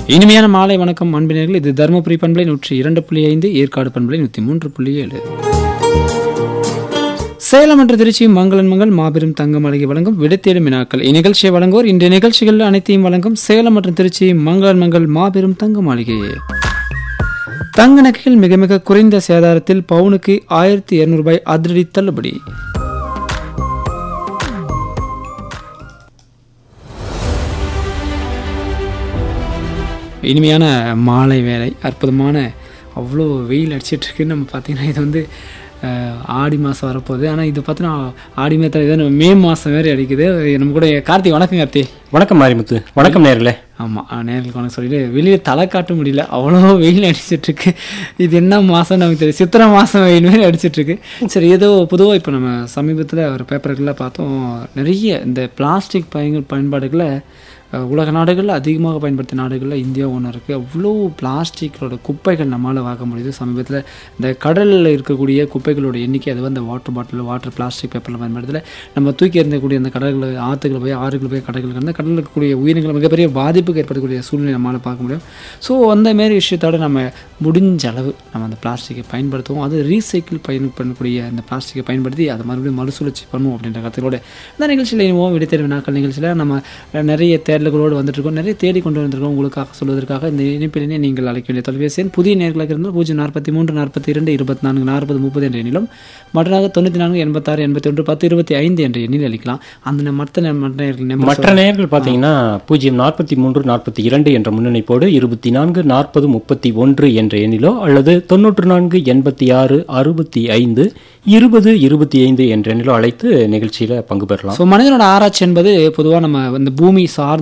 இனிமையான மாலை வணக்கம் அன்பினர்கள் இது தருமபுரி பண்பலை நூற்றி இரண்டு புள்ளி ஐந்து ஏற்காடு பண்பலை நூற்றி மூன்று புள்ளி ஏழு சேலம் என்ற திருச்சி மங்களன் மங்கள் மாபெரும் தங்கம் அழகி வழங்கும் விடைத்தேடும் வினாக்கள் இந்நிகழ்ச்சியை வழங்குவோர் இன்றைய நிகழ்ச்சிகள் அனைத்தையும் வழங்கும் சேலம் மற்றும் திருச்சி மங்களன் மங்கள் மாபெரும் தங்க மாளிகை தங்க நகைகள் மிக மிக குறைந்த சேதாரத்தில் பவுனுக்கு ஆயிரத்தி இருநூறு ரூபாய் அதிரடி தள்ளுபடி இனிமையான மாலை வேலை அற்புதமான அவ்வளோ வெயில் அடிச்சிட்டு இருக்குன்னு நம்ம பார்த்தீங்கன்னா இது வந்து அஹ், ஆடி மாதம் வரப்போகுது ஆனால் இது பார்த்தீங்கன்னா ஆடி மாதம் இது மே மாதம் வேறு அடிக்குது நம்ம கூட கார்த்திக் வணக்கம் கார்த்தி வணக்கம் மாரிமுத்து வணக்கம் நேர்களே ஆமாம் நேர்களுக்கு வணக்கம் சொல்லிட்டு வெளியே தலை காட்ட முடியல அவ்வளோ வெயில் அடிச்சிட்டு இருக்கு இது என்ன மாதம் நமக்கு தெரியும் சித்திரை மாதம் வெயில் மாதிரி அடிச்சிட்டு இருக்கு சரி ஏதோ பொதுவாக இப்போ நம்ம சமீபத்தில் ஒரு பேப்பர்களில் பார்த்தோம் நிறைய இந்த பிளாஸ்டிக் பயன் பயன்பாடுகளை அஹ், உலக நாடுகளில் அதிகமாக பயன்படுத்திய நாடுகளில் இந்தியா ஒன்று இருக்குது அவ்வளோ பிளாஸ்டிக்கோட குப்பைகள் நம்மளால் பார்க்க முடியுது சமீபத்தில் இந்த கடலில் இருக்கக்கூடிய குப்பைகளோட எண்ணிக்கை அது வந்து வாட்டர் பாட்டில் வாட்டர் பிளாஸ்டிக் பேப்பரில் பயன்படுத்தல நம்ம தூக்கி எறிந்தக்கூடிய அந்த கடல்கள் ஆற்றுகள் போய் ஆறுகள் போய் கடல்கள் கடந்து கடலில் இருக்கக்கூடிய உயிரினங்கள் மிகப்பெரிய பாதிப்புக்கு ஏற்படக்கூடிய சூழ்நிலை நம்மளால் பார்க்க முடியும் ஸோ அந்த மாரி விஷயத்தோட நம்ம முடிஞ்ச அளவு நம்ம அந்த பிளாஸ்டிக்கை பயன்படுத்துவோம் அது ரீசைக்கிள் பயன் பண்ணக்கூடிய அந்த பிளாஸ்டிக்கை பயன்படுத்தி அதை மறுபடியும் மறுசுழற்சி பண்ணுவோம் அப்படின்ற கருத்துக்களோட இந்த நிகழ்ச்சியில் இனிமோ விடைத்தேர்வு நாட்கள் நிகழ்ச்சியில் நம்ம அஹ், நிறைய தேடல்களோடு வந்துட்டு இருக்கோம் நிறைய தேடி கொண்டு வந்திருக்கோம் உங்களுக்காக சொல்வதற்காக இந்த இணைப்பிலே நீங்கள் அழைக்க வேண்டிய தொலைபேசி எண் புதிய நேர்களாக இருந்தால் பூஜ்ஜியம் நாற்பத்தி மூன்று நாற்பத்தி இரண்டு இருபத்தி நான்கு நாற்பது முப்பது என்ற எண்ணிலும் மற்றனாக தொண்ணூற்றி நான்கு எண்பத்தாறு எண்பத்தி ஒன்று பத்து இருபத்தி ஐந்து என்ற எண்ணில் அளிக்கலாம் அந்த மற்ற நே- மற்ற நேயர்கள் நம்பர் மற்ற நேயர்கள் பார்த்தீங்கன்னா பூஜ்ஜியம் நாற்பத்தி மூன்று நாற்பத்தி இரண்டு என்ற முன்னணிப்போடு இருபத்தி நான்கு நாற்பது முப்பத்தி ஒன்று என்ற எண்ணிலோ அல்லது தொண்ணூற்று நான்கு எண்பத்தி ஆறு அறுபத்தி ஐந்து இருபது இருபத்தி ஐந்து என்ற எண்ணிலோ அழைத்து நிகழ்ச்சியில பங்கு பெறலாம் ஸோ மனிதனோட ஆராய்ச்சி என்பது பொதுவாக நம்ம இந்த பூமி சார்ந்த